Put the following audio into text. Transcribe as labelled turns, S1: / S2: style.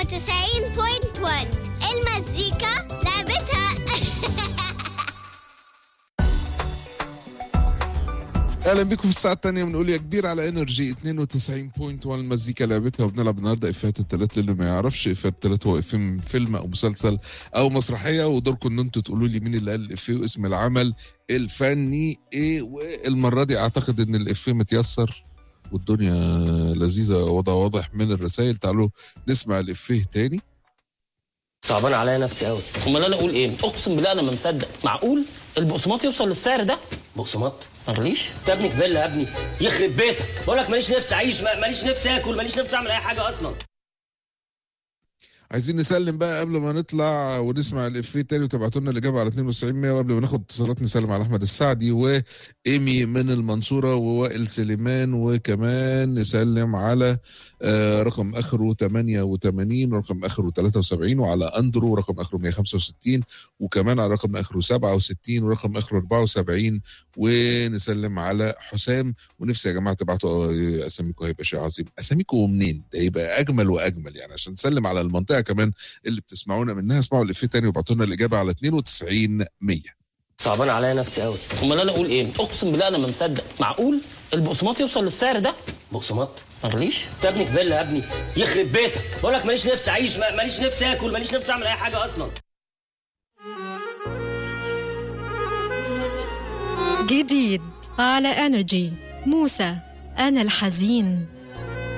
S1: المزيكا لعبتها
S2: اهلا بيكم في الساعه الثانيه بنقول يا كبير على انرجي 92.1 المزيكا لعبتها وبنلعب النهارده افيهات الثلاث اللي ما يعرفش افيهات الثلاث هو افيه من فيلم او مسلسل او مسرحيه ودوركم ان انتوا تقولوا لي مين اللي قال الافيه واسم العمل الفني ايه والمره دي اعتقد ان الافيه متيسر والدنيا لذيذه وضع واضح من الرسائل تعالوا نسمع الافيه تاني
S3: صعبان عليا نفسي قوي امال انا اقول ايه اقسم بالله انا ما مصدق معقول البقسماط يوصل للسعر ده بقسماط ما غليش انت ابني كبير يا ابني يخرب بيتك بقول لك ماليش نفسي اعيش ما- ماليش نفسي اكل ماليش نفسي اعمل اي حاجه اصلا
S2: عايزين نسلم بقى قبل ما نطلع ونسمع الافيه تاني وتبعتوا لنا الاجابه على 92 100 وقبل ما ناخد اتصالات نسلم على احمد السعدي وايمي من المنصوره ووائل سليمان وكمان نسلم على آه، رقم اخره 88 ورقم اخره 73 وعلى اندرو رقم اخره 165 وكمان على رقم اخره 67 ورقم اخره 74 ونسلم على حسام ونفسي يا جماعه تبعتوا آه، اساميكم هيبقى شيء عظيم اساميكم منين ده يبقى اجمل واجمل يعني عشان نسلم على المنطقه كمان اللي بتسمعونا منها اسمعوا الافيه تاني وابعتوا لنا الاجابه على 92 100
S3: صعبان عليا نفسي قوي امال انا اقول ايه اقسم بالله انا ما مصدق معقول البقسماط يوصل للسعر ده بقسماط ما غليش انت ابني كبير يا ابني يخرب بيتك بقول لك ماليش نفسي اعيش ما- ماليش نفسي اكل ماليش نفسي اعمل اي حاجه اصلا
S4: جديد على انرجي موسى انا الحزين